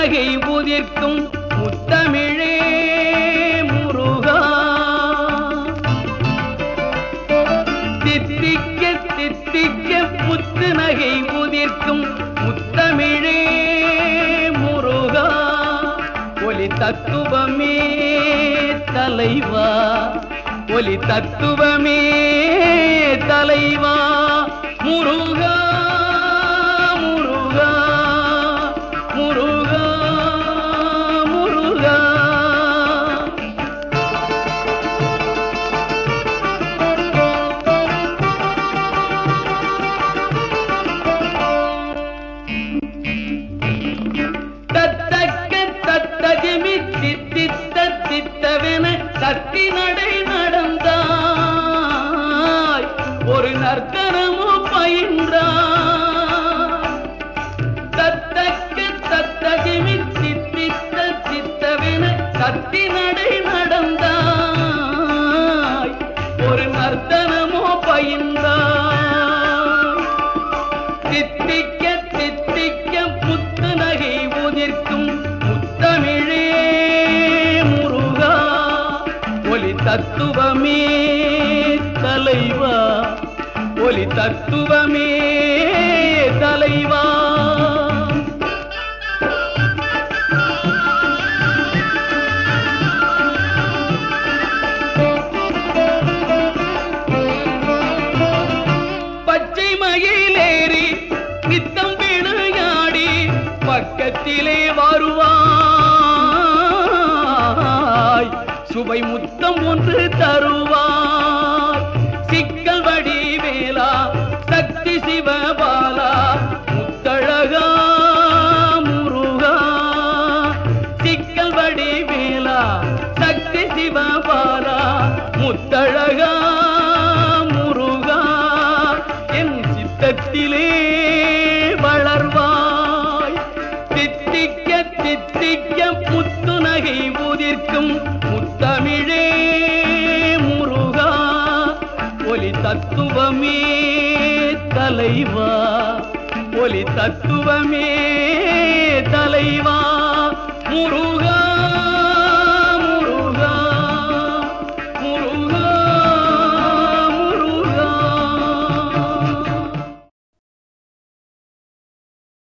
நகை உதிர்க்கும் முத்தமிழே முருகா தித்திக்க தித்திக்க முத்து நகை உதிர்க்கும் முத்தமிழே முருகா ஒலி தத்துவமே தலைவா ஒலி தத்துவமே தலைவா முருகா முருகா முருகா முருகா தத்தக்க தத்ததிமி தித்தித்த தித்தவென தத்தி நடை நடந்தாய் ஒரு நர்த்தனமும் பயின்றாய் தத்தக்க தத்ததிமி தித்தித்த தித்தவென தத்தி நடை நடந்தாய் ஒரு நர்த்தனமோ பயின்றாய் தித்திக்க தித்திக்க முத்து நகை உதிர்க்கும் முத்தமிழே முருகா ஒலி தத்துவமே தலைவா ஒலி தத்துவமே தலைவா பச்சை மயிலேறி நித்தம் விளையாடி பக்கத்திலே வருவாய் சுவை முத்தம் ஒன்று தருவாய் சிக்கல் வடி வேலா சக்தி சிவபாலா முத்தழகா முருகா சிக்கல் வடி வேலா சக்தி சிவபாலா முத்தழகா முருகா என் சித்தத்திலே வளர்வாய் தித்திக்க தித்திக்க முத்து நகை உதிர்க்கும் முத்தமிழே முருகா ஒலி தத்துவமே தலைவா ஒலி தத்துவமே தலைவா முருகா